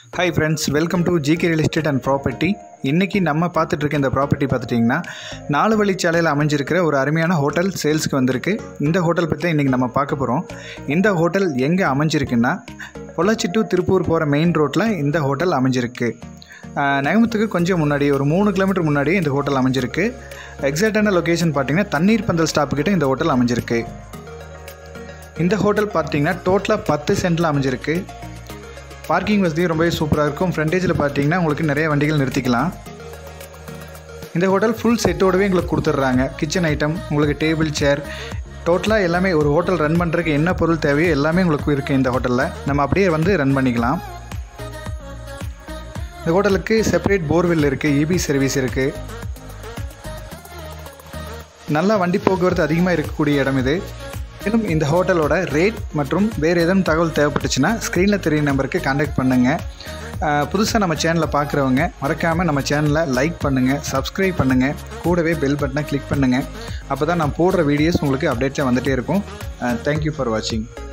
hi friends welcome to GK real estate and property இன்றைக்கி நம்ம பார்த்துட்டு இருக்க இந்த ப்ராப்பர்ட்டி பார்த்துட்டிங்கன்னா நாலு வழிச்சாலையில் அமைஞ்சிருக்கிற ஒரு அருமையான ஹோட்டல் சேல்ஸ்க்கு வந்திருக்கு இந்த ஹோட்டல் பற்றி இன்றைக்கி நம்ம பார்க்க போகிறோம் இந்த ஹோட்டல் எங்கே அமைஞ்சிருக்குன்னா பொள்ளாச்சி டு திருப்பூர் போகிற மெயின் ரோட்டில் இந்த ஹோட்டல் அமைஞ்சிருக்கு ஆஹ், நகமத்துக்கு கொஞ்சம் முன்னாடி ஒரு மூணு கிலோமீட்டர் முன்னாடி இந்த ஹோட்டல் அமைஞ்சிருக்கு எக்ஸாக்டான லொக்கேஷன் பார்த்தீங்கன்னா தண்ணீர் பந்தல் ஸ்டாப்புக்கிட்ட இந்த ஹோட்டல் அமைஞ்சிருக்கு இந்த ஹோட்டல் பார்த்தீங்கன்னா டோட்டலாக பத்து சென்டில் அமைஞ்சிருக்கு பார்க்கிங் வசதியும் ரொம்பவே சூப்பராக இருக்கும் ஃப்ரண்டேஜில் பார்த்தீங்கன்னா உங்களுக்கு நிறைய வண்டிகள் நிறுத்திக்கலாம் இந்த ஹோட்டல் ஃபுல் செட்டோடவே உங்களுக்கு கொடுத்துட்றாங்க கிச்சன் ஐட்டம் உங்களுக்கு டேபிள் சேர் டோட்டலாக எல்லாமே ஒரு ஹோட்டல் ரன் பண்ணுறதுக்கு என்ன பொருள் தேவையோ எல்லாமே உங்களுக்கு இருக்குது இந்த ஹோட்டலில் நம்ம அப்படியே வந்து ரன் பண்ணிக்கலாம் இந்த ஹோட்டலுக்கு செப்பரேட் போர்வெல் இருக்குது இபி சர்வீஸ் இருக்குது நல்ல வண்டி போக்குவரத்து அதிகமாக இருக்கக்கூடிய இடம் இது மேலும் இந்த ஹோட்டலோட ரேட் மற்றும் வேறு எதுவும் தகவல் தேவைப்பட்டுச்சுன்னா ஸ்க்ரீனில் தெரியும் நம்பருக்கு காண்டாக்ட் பண்ணுங்கள் புதுசாக நம்ம சேனலை பார்க்குறவங்க மறக்காமல் நம்ம சேனலை லைக் பண்ணுங்கள் சப்ஸ்கிரைப் பண்ணுங்கள் கூடவே பெல் பட்டனை கிளிக் பண்ணுங்கள் அப்போ தான் நான் போடுற வீடியோஸ் உங்களுக்கு அப்டேட்டாக வந்துகிட்டே இருக்கும் தேங்க்யூ ஃபார் வாட்சிங்